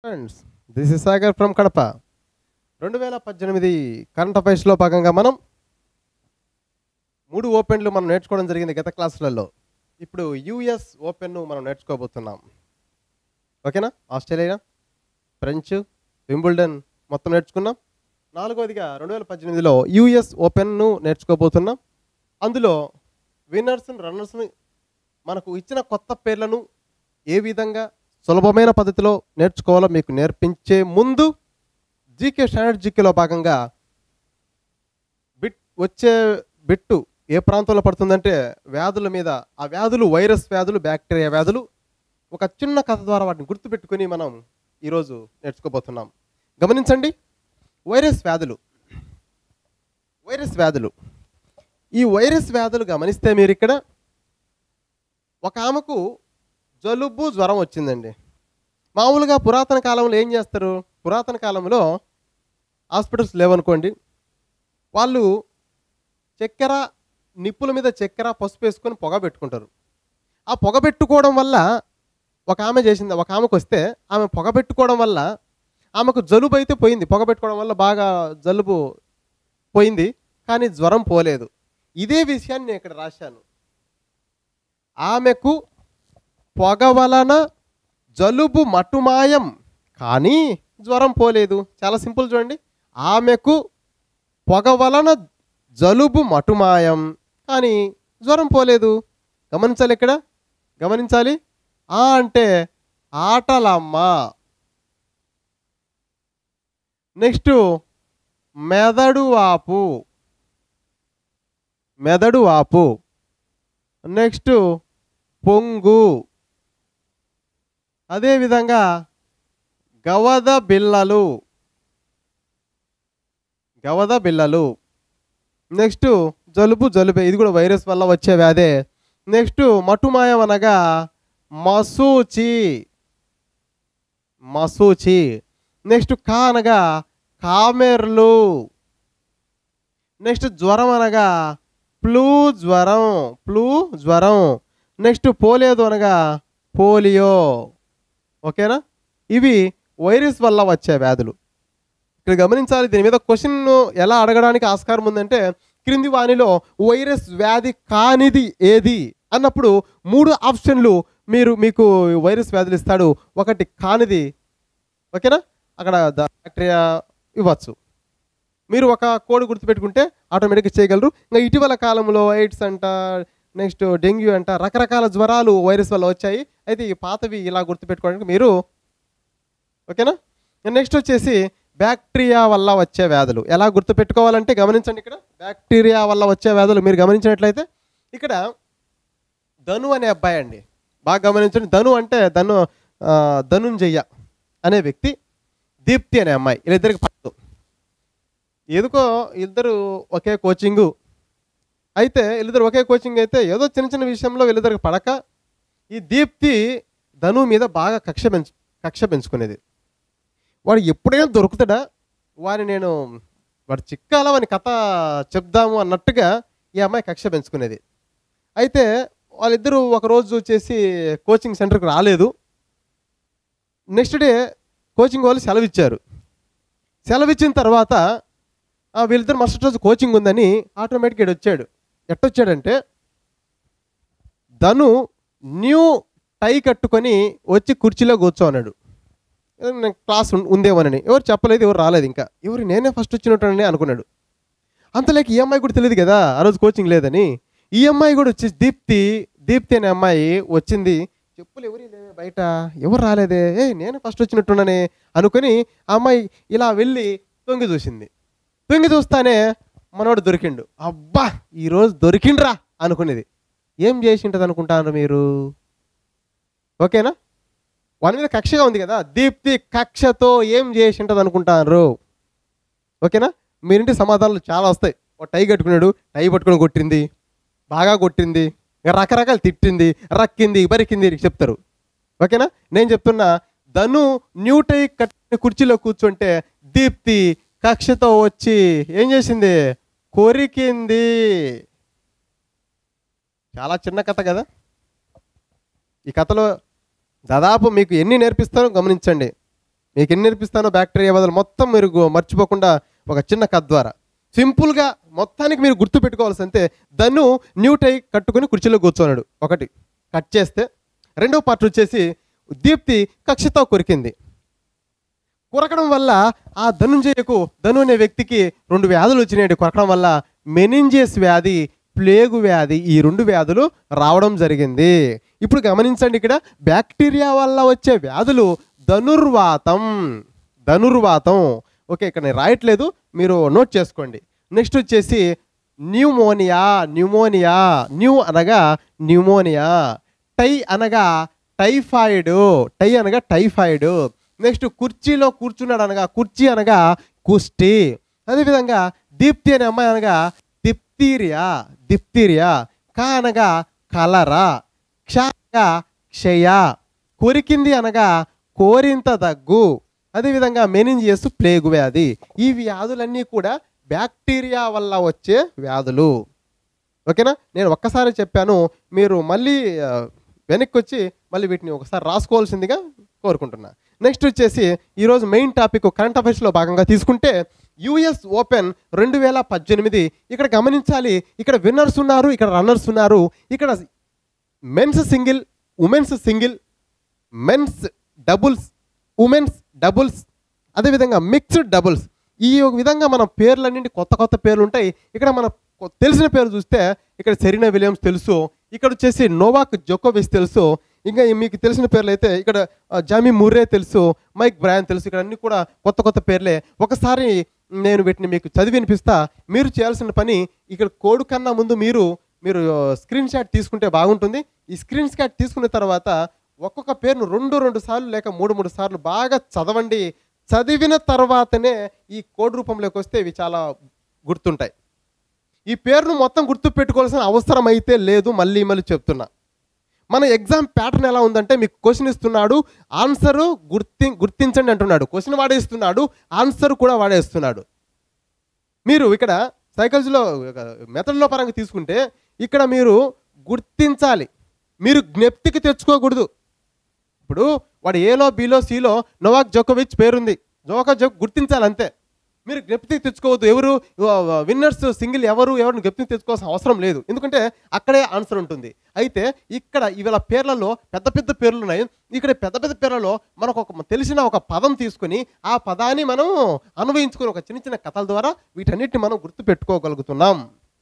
Friends this is Sagar from Kadapa రెండు వేల పద్దెనిమిది కరెంట్ అఫైర్స్లో భాగంగా మనం మూడు ఓపెన్లు మనం నేర్చుకోవడం జరిగింది గత క్లాసులలో ఇప్పుడు యుఎస్ ఓపెన్ను మనం నేర్చుకోబోతున్నాం ఓకేనా ఆస్ట్రేలియా ఫ్రెంచ్ వింబుల్డన్ మొత్తం నేర్చుకున్నాం నాలుగవదిగా రెండు వేల పద్దెనిమిదిలో యుఎస్ ఓపెన్ను నేర్చుకోబోతున్నాం అందులో విన్నర్స్ రన్నర్స్ని మనకు ఇచ్చిన కొత్త పేర్లను ఏ విధంగా సులభమైన పద్ధతిలో నేర్చుకోవాలో మీకు నేర్పించే ముందు జీకే స్టాండర్డ్ జీకేలో భాగంగా బిట్ వచ్చే బిట్టు ఏ ప్రాంతంలో పడుతుందంటే వ్యాధుల మీద ఆ వ్యాధులు వైరస్ వ్యాధులు బ్యాక్టీరియా వ్యాధులు ఒక చిన్న కథ ద్వారా వాటిని గుర్తుపెట్టుకొని మనం ఈరోజు నేర్చుకోబోతున్నాం గమనించండి వైరస్ వ్యాధులు వైరస్ వ్యాధులు ఈ వైరస్ వ్యాధులు గమనిస్తే మీరు ఇక్కడ ఒక ఆమెకు జలుబు జ్వరం వచ్చిందండి మామూలుగా పురాతన కాలంలో ఏం చేస్తారు పురాతన కాలంలో హాస్పిటల్స్ లేవనుకోండి వాళ్ళు చక్కెర నిప్పుల మీద చక్కెర పసుపు వేసుకొని పొగ పెట్టుకుంటారు ఆ పొగ పెట్టుకోవడం వల్ల ఒక ఆమె చేసింది ఒక ఆమెకు వస్తే ఆమె పొగ పెట్టుకోవడం వల్ల ఆమెకు జలుబు అయితే పోయింది పొగ పెట్టుకోవడం వల్ల బాగా జలుబు పోయింది కానీ జ్వరం పోలేదు ఇదే విషయాన్ని నేను ఇక్కడ రాశాను ఆమెకు పొగ వలన జలుబు మటుమాయం కానీ జ్వరం పోలేదు చాలా సింపుల్ చూడండి ఆమెకు పొగ వలన జలుబు మటుమాయం కానీ జ్వరం పోలేదు గమనించాలి ఇక్కడ గమనించాలి ఆ అంటే ఆటలమ్మ నెక్స్ట్ మెదడు వాపు మెదడు వాపు నెక్స్ట్ పొంగు అదేవిధంగా గవద బిళ్ళలు గవద బిళ్ళలు నెక్స్ట్ జలుబు జలుబే ఇది కూడా వైరస్ వల్ల వచ్చే వ్యాధే నెక్స్ట్ మటుమాయం అనగా మసూచి మసూచి నెక్స్ట్ కా అనగా కామెర్లు నెక్స్ట్ జ్వరం అనగా ఫ్లూ జ్వరం ఫ్లూ జ్వరం నెక్స్ట్ పోలేదు అనగా పోలియో ఓకేనా ఇవి వైరస్ వల్ల వచ్చే వ్యాధులు ఇక్కడ గమనించాలి దీని మీద క్వశ్చన్ ఎలా అడగడానికి ఆస్కారం ఉందంటే క్రింది వానిలో వైరస్ వ్యాధి కానిది ఏది అన్నప్పుడు మూడు ఆప్షన్లు మీరు మీకు వైరస్ వ్యాధులు ఇస్తాడు ఒకటి కానిది ఓకేనా అక్కడ బ్యాక్టీరియా ఇవ్వచ్చు మీరు ఒక కోడ్ గుర్తుపెట్టుకుంటే ఆటోమేటిక్గా చేయగలరు ఇంకా ఇటీవల కాలంలో ఎయిడ్స్ అంట నెక్స్ట్ డెంగ్యూ అంట రకరకాల జ్వరాలు వైరస్ వల్ల వచ్చాయి అయితే ఈ పాతవి ఇలా గుర్తుపెట్టుకోవడానికి మీరు ఓకేనా నెక్స్ట్ వచ్చేసి బ్యాక్టీరియా వల్ల వచ్చే వ్యాధులు ఎలా గుర్తుపెట్టుకోవాలంటే గమనించండి ఇక్కడ బ్యాక్టీరియా వల్ల వచ్చే వ్యాధులు మీరు గమనించినట్లయితే ఇక్కడ ధను అనే అబ్బాయి అండి బాగా గమనించండి ధను అంటే ధను ఆ, ధనుంజయ్య అనే వ్యక్తి దీప్తి అనే అమ్మాయి వీళ్ళిద్దరికి పడదు ఎందుకో ఇద్దరు ఒకే కోచింగు అయితే వీళ్ళిద్దరు ఒకే కోచింగ్ అయితే ఏదో చిన్న చిన్న విషయంలో వీళ్ళిద్దరికి పడక ఈ దీప్తి ధను మీద బాగా కక్ష పెంచు కక్ష పెంచుకునేది వాడు ఎప్పుడైనా దొరుకుతాడా వాడిని నేను వాడు చిక్కాల వాని కథ చెప్దాము అన్నట్టుగా ఈ అమ్మాయి కక్ష పెంచుకునేది అయితే వాళ్ళిద్దరూ ఒకరోజు చేసి కోచింగ్ సెంటర్కి రాలేదు నెక్స్ట్ డే కోచింగ్ వాళ్ళు సెలవు ఇచ్చారు సెలవు ఇచ్చిన తర్వాత ఆ, వీళ్ళిద్దరు మరుసటి రోజు కోచింగ్ ఉందని ఆటోమేటిక్గా ఈడు వచ్చాడు ఎట్టొచ్చాడంటే ధను న్యూ టై కట్టుకొని వచ్చి కుర్చీలో కూర్చోన్నాడు ఏదో నేను క్లాస్ ఉం- ఉందేమోనని ఎవరు చెప్పలేదు ఎవరు రాలేదు ఇంకా ఎవరు నేనే ఫస్ట్ వచ్చినట్టని అనుకున్నాడు అంతలేక ఈ అమ్మాయి కూడా తెలియదు కదా ఆ రోజు కోచింగ్ లేదని ఈ అమ్మాయి కూడా వచ్చి దీప్తి దీప్తి అనే అమ్మాయి వచ్చింది చెప్పులు ఎవరు లేవే బయట ఎవరు రాలేదే ఏ నేను ఫస్ట్ వచ్చినట్టున్నానే అనుకుని ఆ అమ్మాయి ఇలా వెళ్ళి తొంగి చూసింది తొంగి చూస్తానే మనోడు దొరికిండు అబ్బా ఈరోజు దొరికిండ్రా అనుకునేది ఏం చేసి ఉంటుంది అనుకుంటారు మీరు ఓకేనా వాని మీద కక్షగా ఉంది కదా దీప్తి కక్షతో ఏం చేసి ఉంటుంది అనుకుంటారు ఓకేనా మీరింటి సమాధానాలు చాలా వస్తాయి ఒక టై కట్టుకున్నాడు టై పట్టుకొని కొట్టింది బాగా కొట్టింది ఇక రకరకాలు తిట్టింది రక్కింది బరికింది చెప్తారు ఓకేనా నేను చెప్తున్నా ధను న్యూ టై కట్టిన కుర్చీలో కూర్చుంటే దీప్తి కక్షతో వచ్చి ఏం చేసింది కొరికింది చాలా చిన్న కథ కదా ఈ కథలో దాదాపు మీకు ఎన్ని నేర్పిస్తారో గమనించండి మీకు ఎన్ని నేర్పిస్తానో బ్యాక్టీరియా బదులు మొత్తం మీరు గు- మర్చిపోకుండా ఒక చిన్న కథ ద్వారా సింపుల్గా మొత్తానికి మీరు గుర్తు పెట్టుకోవాల్సి అంతే దన్ను న్యూ టై కట్టుకుని కుర్చీలో కూర్చోన్నాడు ఒకటి కట్ చేస్తే రెండో పార్ట్ వచ్చేసి దీప్తి కక్షతో కొరికింది కొరకడం వల్ల ఆ ధనుంజయకు ధను అనే వ్యక్తికి రెండు వ్యాధులు వచ్చినాయి కొరకడం వల్ల మెనింజెస్ వ్యాధి ప్లేగు వ్యాధి ఈ రెండు వ్యాధులు రావడం జరిగింది ఇప్పుడు గమనించండి ఇక్కడ బ్యాక్టీరియా వల్ల వచ్చే వ్యాధులు ధనుర్వాతం ధనుర్వాతం ఓకే ఇక్కడ నేను రాయట్లేదు మీరు నోట్ చేసుకోండి నెక్స్ట్ వచ్చేసి న్యూమోనియా న్యూమోనియా న్యూ అనగా న్యూమోనియా టై అనగా టైఫాయిడ్ టై అనగా టైఫాయిడ్ నెక్స్ట్ కుర్చీలో కూర్చున్నాడు అనగా కుర్చీ అనగా కుష్టి అదేవిధంగా దీప్తి అనే అమ్మాయి అనగా దిప్తీరియా దిప్తీరియా కా అనగా కలరా క్ష అనగా క్షయ కొరికింది అనగా కోరింత దగ్గు అదేవిధంగా మెనింజియస్ ప్లేగు వ్యాధి ఈ వ్యాధులన్నీ కూడా బ్యాక్టీరియా వల్ల వచ్చే వ్యాధులు ఓకేనా నేను ఒక్కసారి చెప్పాను మీరు మళ్ళీ ఆ, వెనక్కి వచ్చి మళ్ళీ వీటిని ఒకసారి రాసుకోవాల్సిందిగా కోరుకుంటున్నా నెక్స్ట్ వచ్చేసి ఈరోజు మెయిన్ టాపిక్ కరెంట్ అఫైర్స్లో భాగంగా తీసుకుంటే యుఎస్ ఓపెన్ రెండు వేల పద్దెనిమిది ఇక్కడ గమనించాలి ఇక్కడ విన్నర్స్ ఉన్నారు ఇక్కడ రన్నర్స్ ఉన్నారు ఇక్కడ men's single women's single men's doubles women's doubles అదేవిధంగా మిక్స్డ్ డబుల్స్ ఈ ఒక విధంగా మన పేర్లన్నింటి కొత్త కొత్త పేర్లు ఉంటాయి ఇక్కడ మన కొ- తెలిసిన పేరు చూస్తే ఇక్కడ సెరీనా విలియమ్స్ తెలుసు ఇక్కడ వచ్చేసి నోవాక్ జోకోవిచ్ తెలుసు ఇంకా ఈ మీకు తెలిసిన పేర్లు అయితే ఇక్కడ ఆ, జామీ ముర్రే తెలుసు మైక్ బ్రాయన్ తెలుసు ఇక్కడ అన్ని కూడా కొత్త కొత్త పేర్లే ఒకసారి నేను వీటిని మీకు చదివి వినిపిస్తా మీరు చేయాల్సిన పని ఇక్కడ కోడ్ కన్నా ముందు మీరు మీరు స్క్రీన్ షాట్ తీసుకుంటే బాగుంటుంది ఈ స్క్రీన్ షాట్ తీసుకున్న తర్వాత ఒక్కొక్క పేరును రెండు రెండు సార్లు లేక మూడు మూడు సార్లు బాగా చదవండి చదివిన తర్వాతనే ఈ కోడ్ రూపంలోకి వస్తే ఇవి చాలా గుర్తుంటాయి ఈ పేరును మొత్తం గుర్తు పెట్టుకోవాల్సిన అవసరం అయితే లేదు మళ్ళీ మళ్ళీ చెప్తున్నా మన ఎగ్జామ్ ప్యాటర్న్ ఎలా ఉందంటే మీకు క్వశ్చన్ ఇస్తున్నాడు ఆన్సర్ గుర్తి గుర్తించండి అంటున్నాడు క్వశ్చన్ వాడేస్తున్నాడు ఆన్సర్ కూడా వాడేస్తున్నాడు మీరు ఇక్కడ సైకాలజీలో మెథడ్లో పరంగా తీసుకుంటే ఇక్కడ మీరు గుర్తించాలి మీరు జ్ఞప్తికి తెచ్చుకోకూడదు ఇప్పుడు వాడు ఏలో బీలో సిలో నోవాక్ జోకోవిచ్ పేరుంది జోకా జోక్ గుర్తించాలి అంతే మీరు జ్ఞప్తికి తెచ్చుకోవద్దు ఎవరు విన్నర్స్ సింగిల్ ఎవరు ఎవరిని జ్ఞప్తికి తెచ్చుకోవాల్సిన అవసరం లేదు ఎందుకంటే అక్కడే ఆన్సర్ ఉంటుంది అయితే ఇక్కడ ఇవాళ పేర్లలో పెద్ద పెద్ద పేర్లు ఉన్నాయి ఇక్కడ పెద్ద పెద్ద పేర్లలో మనకు ఒక తెలిసిన ఒక పదం తీసుకొని ఆ పదాన్ని మనం అన్వయించుకొని ఒక చిన్న చిన్న కథల ద్వారా వీటన్నిటిని మనం గుర్తు పెట్టుకోగలుగుతున్నాం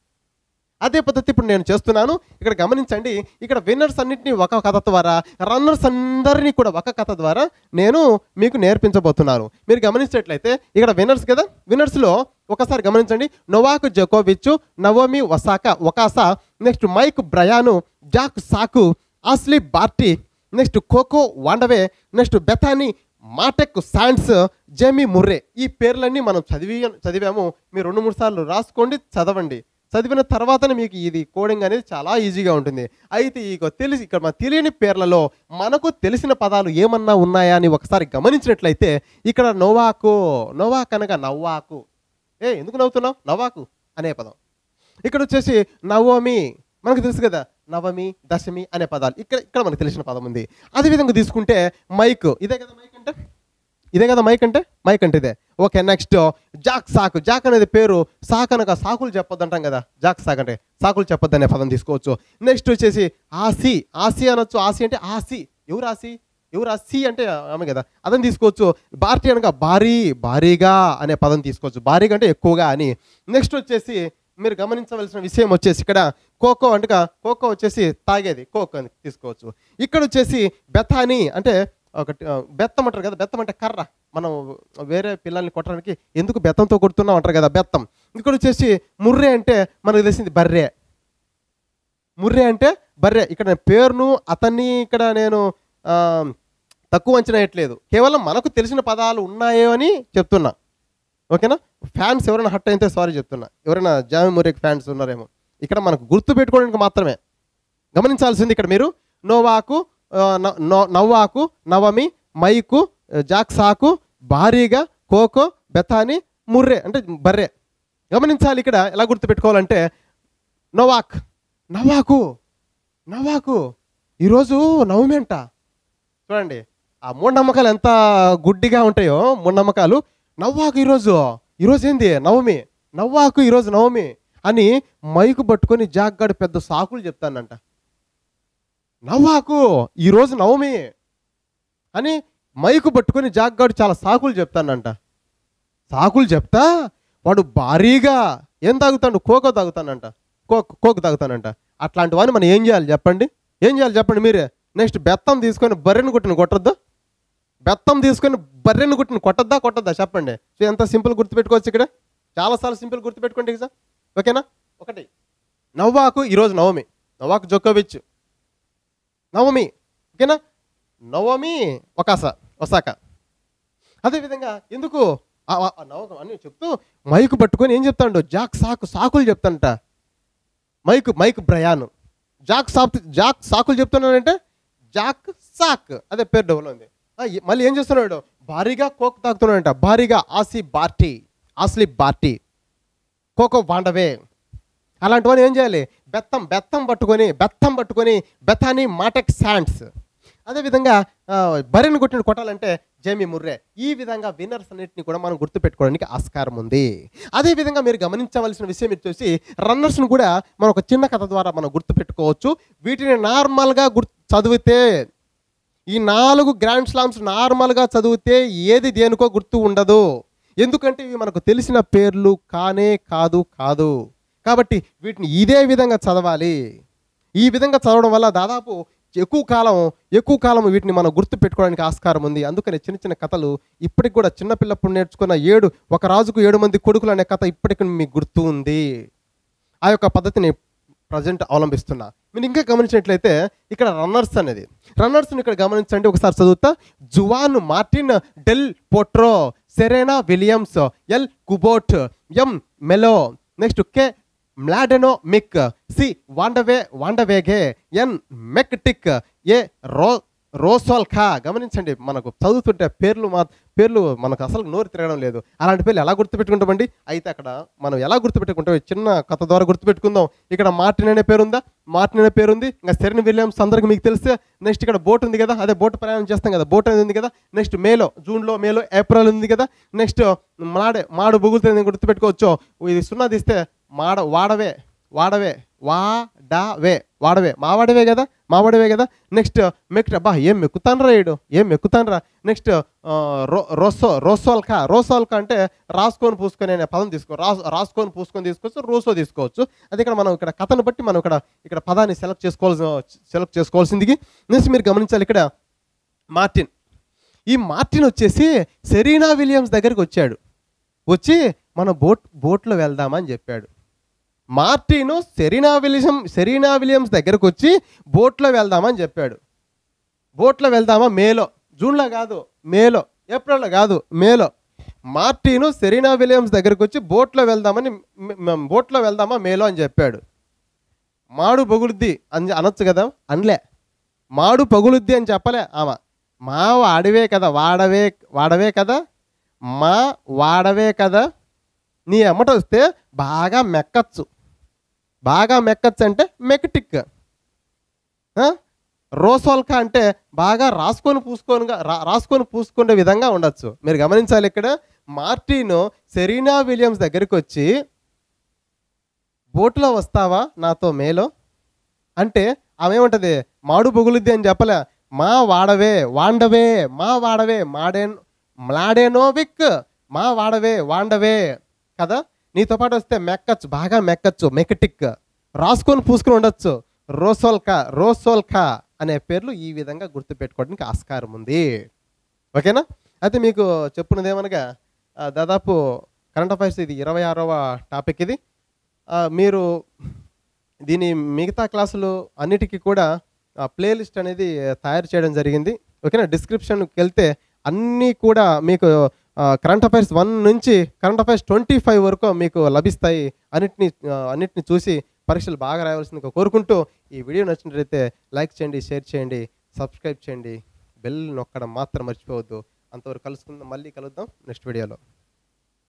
అదే పద్ధతి ఇప్పుడు నేను చేస్తున్నాను ఇక్కడ గమనించండి ఇక్కడ విన్నర్స్ అన్నింటినీ ఒక కథ ద్వారా రన్నర్స్ అందరినీ కూడా ఒక కథ ద్వారా నేను మీకు నేర్పించబోతున్నాను మీరు గమనించినట్లయితే ఇక్కడ విన్నర్స్ కదా విన్నర్స్లో ఒకసారి గమనించండి నొవాక్ జోకోవిచ్ నవోమి వసాకా ఒకాసా next Mike Bryan Jack Sock Ashleigh Barty next Coco Vandeweghe next Bethanie Mattek Sands Jamie Murray ఈ పేర్లన్నీ మనం చదివి చదివాము మీరు రెండు మూడు సార్లు రాసుకోండి చదవండి చదివిన తర్వాతనే మీకు ఇది కోడింగ్ అనేది చాలా ఈజీగా ఉంటుంది అయితే ఇక తెలిసి ఇక్కడ మన తెలియని పేర్లలో మనకు తెలిసిన పదాలు ఏమన్నా ఉన్నాయా అని ఒకసారి గమనించినట్లయితే ఇక్కడ నోవాకు నోవాక్ అనగా నవ్వాకు ఏ ఎందుకు నవ్వుతున్నావు నవ్వాకు అనే పదం ఇక్కడ వచ్చేసి నవమి మనకు తెలుసు కదా నవమి దశమి అనే పదాలు ఇక్కడ ఇక్కడ మనకు తెలిసిన పదం ఉంది అదేవిధంగా తీసుకుంటే మైక్ ఇదే కదా మైక్ అంటే ఇదే కదా మైక్ అంటే మైక్ అంటే ఇదే okay next Jack Sock Jack అనేది పేరు సాక్ అనగా సాకులు చెప్పొద్దు అంటాం కదా జాక్ సాక్ అంటే సాకులు చెప్పొద్దు అనే పదం తీసుకోవచ్చు నెక్స్ట్ వచ్చేసి ఆసి ఆసి అనొచ్చు ఆసి అంటే ఆసి ఎవరు ఆసి ఎవరు ఆసి అంటే ఆమె కదా అదని తీసుకోవచ్చు భారతీయ అనగా భారీ భారీగా అనే పదం తీసుకోవచ్చు భారీగా అంటే ఎక్కువగా అని నెక్స్ట్ వచ్చేసి మీరు గమనించవలసిన విషయం వచ్చేసి ఇక్కడ కోకో అంటే కోకో వచ్చేసి తాగేది కోకో అని తీసుకోవచ్చు ఇక్కడ వచ్చేసి బెథానీ అంటే ఒకటి ఆ, బెత్తం అంటారు కదా బెత్తం అంటే కర్ర మనం వేరే పిల్లల్ని కొట్టడానికి ఎందుకు బెత్తంతో కొడుతున్నాం అంటారు కదా బెత్తం ఇక్కడ వచ్చేసి ముర్రే అంటే మనకు తెలిసింది బర్రె ముర్రే అంటే బర్రె ఇక్కడ నేను పేరును అతన్ని ఇక్కడ నేను ఆ, తక్కువ అంచనా వేయట్లేదు కేవలం మనకు తెలిసిన పదాలు ఉన్నాయో అని చెప్తున్నా ఓకేనా ఫ్యాన్స్ ఎవరైనా హట్ అయితే సారీ చెప్తున్నా ఎవరైనా జామి మురేక్ ఫ్యాన్స్ ఉన్నారేమో ఇక్కడ మనకు గుర్తు పెట్టుకోవడానికి మాత్రమే గమనించాల్సింది ఇక్కడ మీరు నోవాకు ఆ, న- నో- నవ్వాకు నవమి మైకు జాక్సాకు భారీగా కోకో బెథాని ముర్రే అంటే బర్రె గమనించాలి ఇక్కడ ఎలా గుర్తుపెట్టుకోవాలంటే నోవాక్ నవాకు నవాకు ఈరోజు నవమి అంట చూడండి ఆ మూఢనమ్మకాలు ఎంత గుడ్డిగా ఉంటాయో మూఢనమ్మకాలు నవ్వాకు ఈరోజు ఈరోజు ఏంది నవమి నవ్వాకు ఈరోజు నవమి అని మైకు పట్టుకొని జాగ్గాడు పెద్ద సాకులు చెప్తానంట నవ్వాకు ఈరోజు నవమి అని మైకు పట్టుకొని జాగ్గాడు చాలా సాకులు చెప్తానంట సాకులు చెప్తా వాడు భారీగా ఏం తాగుతాడు కోకో తాగుతానంట కోక్ కోక్ తాగుతానంట అట్లాంటి వాడిని మనం ఏం చేయాలి చెప్పండి ఏం చేయాలి చెప్పండి మీరే నెక్స్ట్ బెత్తం తీసుకొని బర్రెను కుట్టిన కొట్టొద్దా బెత్తం తీసుకొని బర్రెను కుట్టిన కొట్టద్దా కొట్టద్దా చెప్పండి సో ఎంత సింపుల్ గుర్తుపెట్టుకోవచ్చు ఇక్కడ చాలాసార్లు సింపుల్ గుర్తుపెట్టుకోండి సార్ ఓకేనా ఒకటి నవ్వాకు ఈరోజు నవమి నవ్వాకు జోకోవిచ్ నవమి ఓకేనా నవమి ఒకాస ఒసాక అదేవిధంగా ఎందుకు ఆ- ఆ- ఆ నవకం అని చెప్తూ మైకు పట్టుకొని ఏం చెప్తాడు జాక్ సాకు సాకులు చెప్తాంట Mike Mike Bryan Jack Sock Jack సాకులు చెప్తున్నాడంటే జాక్ సాక్ అదే పేరు డబుల్ ఉంది ఆ, ఈ- మళ్ళీ ఏం చేస్తున్నాడు భారీగా కోక్ తాగుతున్నాడంట భారీగా ఆసి Barty Ashleigh Barty Coco Vandeweghe అలాంటివన్నీ ఏం చేయాలి బెత్తం బెత్తం పట్టుకొని బెత్తం పట్టుకొని బెతాని మాటెక్ శాండ్స్ అదేవిధంగా ఆ, బర్రెను కొట్టిన కొట్టాలంటే జేమీ ముర్రే ఈ విధంగా విన్నర్స్ అన్నిటిని కూడా మనం గుర్తుపెట్టుకోవడానికి ఆస్కారం ఉంది అదేవిధంగా మీరు గమనించవలసిన విషయం వచ్చేసి రన్నర్స్ను కూడా మనం ఒక చిన్న కథ ద్వారా మనం గుర్తుపెట్టుకోవచ్చు వీటిని నార్మల్గా గుర్తు చదివితే ఈ నాలుగు గ్రాండ్ స్లామ్స్ నార్మల్గా చదివితే ఏది దేనికో గుర్తు ఉండదు ఎందుకంటే ఇవి మనకు తెలిసిన పేర్లు కానే కాదు కాదు కాబట్టి వీటిని ఇదే విధంగా చదవాలి ఈ విధంగా చదవడం వల్ల దాదాపు ఎక్కువ కాలం ఎక్కువ కాలం వీటిని మనం గుర్తు పెట్టుకోవడానికి ఆస్కారం ఉంది అందుకని చిన్న చిన్న కథలు ఇప్పటికి కూడా చిన్నపిల్లప్పుడు నేర్చుకున్న ఏడు ఒక రాజుకు ఏడు మంది కొడుకులు అనే కథ ఇప్పటికి మీకు గుర్తు ఉంది ఆ యొక్క పద్ధతిని ప్రజెంట్ అవలంబిస్తున్నా మీరు ఇంకా గమనించినట్లయితే ఇక్కడ రన్నర్స్ అనేది రన్నర్స్ని ఇక్కడ గమనించండి ఒకసారి చదువుతా Juan Martin del Potro Serena Williams L Kubot M Melo next K Mladenovic C వాండవే వాండవేగే ఎన్ మెక్టిక్ ఏ రో రోసోల్ఖా గమనించండి మనకు చదువుతుంటే పేర్లు మా పేర్లు మనకు అసలు నోరు తిరగడం లేదు అలాంటి పేర్లు ఎలా గుర్తుపెట్టుకుంటామండి అయితే అక్కడ మనం ఎలా గుర్తుపెట్టుకుంటాం ఈ చిన్న కథ ద్వారా గుర్తుపెట్టుకుందాం ఇక్కడ మార్టిన్ అనే పేరు ఉందా మార్టిన్ అనే పేరు ఉంది ఇంకా సెరెన్ విలియమ్స్ అందరికి మీకు తెలిస్తే నెక్స్ట్ ఇక్కడ బోట్ ఉంది కదా అదే బోట్ ప్రయాణం చేస్తాం కదా బోట్ అనేది ఉంది కదా నెక్స్ట్ మేలో జూన్లో మేలో ఏప్రిల్ ఉంది కదా నెక్స్ట్ మాడే మాడు బొగులుతుంది గుర్తుపెట్టుకోవచ్చు ఇది సున్నా తీస్తే మాడ వాడవే వాడవే వాడవే వాడవే మావాడవే కదా మావాడవే కదా నెక్స్ట్ మెక్ట్ అబ్బా ఏం మెక్కుతానరా ఏడు ఏం మెక్కుతానరా నెక్స్ట్ రో రోసో రోసోల్కా రోసోల్కా అంటే రాసుకొని పూసుకొని అనే పదం తీసుకో రాస్ రాసుకొని పూసుకొని తీసుకోవచ్చు రోసో తీసుకోవచ్చు అది ఇక్కడ మనం ఇక్కడ కథను బట్టి మనం ఇక్కడ ఇక్కడ పదాన్ని సెలెక్ట్ చేసుకోవాల్సిన సెలెక్ట్ చేసుకోవాల్సింది నెక్స్ట్ మీరు గమనించాలి ఇక్కడ మార్టిన్ ఈ మార్టిన్ వచ్చేసి సెరీనా విలియమ్స్ దగ్గరికి వచ్చాడు వచ్చి మన బోట్ బోట్లో వెళ్దామని చెప్పాడు Martin Serena William Serena Williams దగ్గరకు వచ్చి బోట్లో వెళ్దామని చెప్పాడు బోట్లో వెళ్దామా మేలో జూన్లో కాదు మేలో ఏప్రిల్లో కాదు మేలో మార్టిను సెరీనా విలియమ్స్ దగ్గరకు వచ్చి బోట్లో వెళ్దామని మ- మ- బోట్లో వెళ్దామా మేలో అని చెప్పాడు మాడు పగులుద్ది అని అనొచ్చు కదా అనలే మాడు పగులుద్ది అని చెప్పలే ఆమె మా వాడవే కదా వాడవే వాడవే కదా మా వాడవే కదా నీ ఎమ్మట వస్తే బాగా మెక్కచ్చు బాగా మెక్కచ్చు అంటే మెక్టిక్ ఆ? రోసోల్కా అంటే బాగా రాసుకొని పూసుకొని రాసుకొని పూసుకునే విధంగా ఉండొచ్చు మీరు గమనించాలి ఇక్కడ మార్టిన్ సెరీనా విలియమ్స్ దగ్గరికి వచ్చి బోట్లో వస్తావా నాతో మేలో అంటే ఆమె ఏమంటది మాడు బొగులుద్ది అని చెప్పలే మా వాడవే వాండవే మా వాడవే మాడే మ్లాడేనోవిక్ మా వాడవే వాండవే కదా నీతో పాటు వస్తే మెక్కచ్చు బాగా మెక్కచ్చు మెకటిక్ రాసుకొని పూసుకొని ఉండొచ్చు రోసోల్కా రోసోల్కా అనే పేర్లు ఈ విధంగా గుర్తుపెట్టుకోవడానికి ఆస్కారం ఉంది ఓకేనా అయితే మీకు చెప్పున్నది ఏమనగా ఆ, దాదాపు కరెంట్ అఫైర్స్ ఇది ఇరవై ఆరవ టాపిక్ ఇది ఆ, మీరు దీని మిగతా క్లాసులు అన్నిటికీ కూడా ప్లేలిస్ట్ అనేది తయారు చేయడం జరిగింది ఓకేనా డిస్క్రిప్షన్కి వెళ్తే అన్నీ కూడా మీకు కరెంట్ అఫైర్స్ వన్ నుంచి కరెంట్ అఫైర్స్ ట్వంటీ ఫైవ్ వరకు మీకు లభిస్తాయి అన్నిటిని ఆ, అన్నిటిని చూసి పరీక్షలు బాగా రాయవలసిందిగా కోరుకుంటూ ఈ వీడియో నచ్చినట్లయితే లైక్ చేయండి షేర్ చేయండి సబ్స్క్రైబ్ చేయండి బెల్ నొక్కడం మాత్రం మర్చిపోవద్దు అంతవరకు కలుసుకుందాం మళ్ళీ కలుద్దాం నెక్స్ట్ వీడియోలో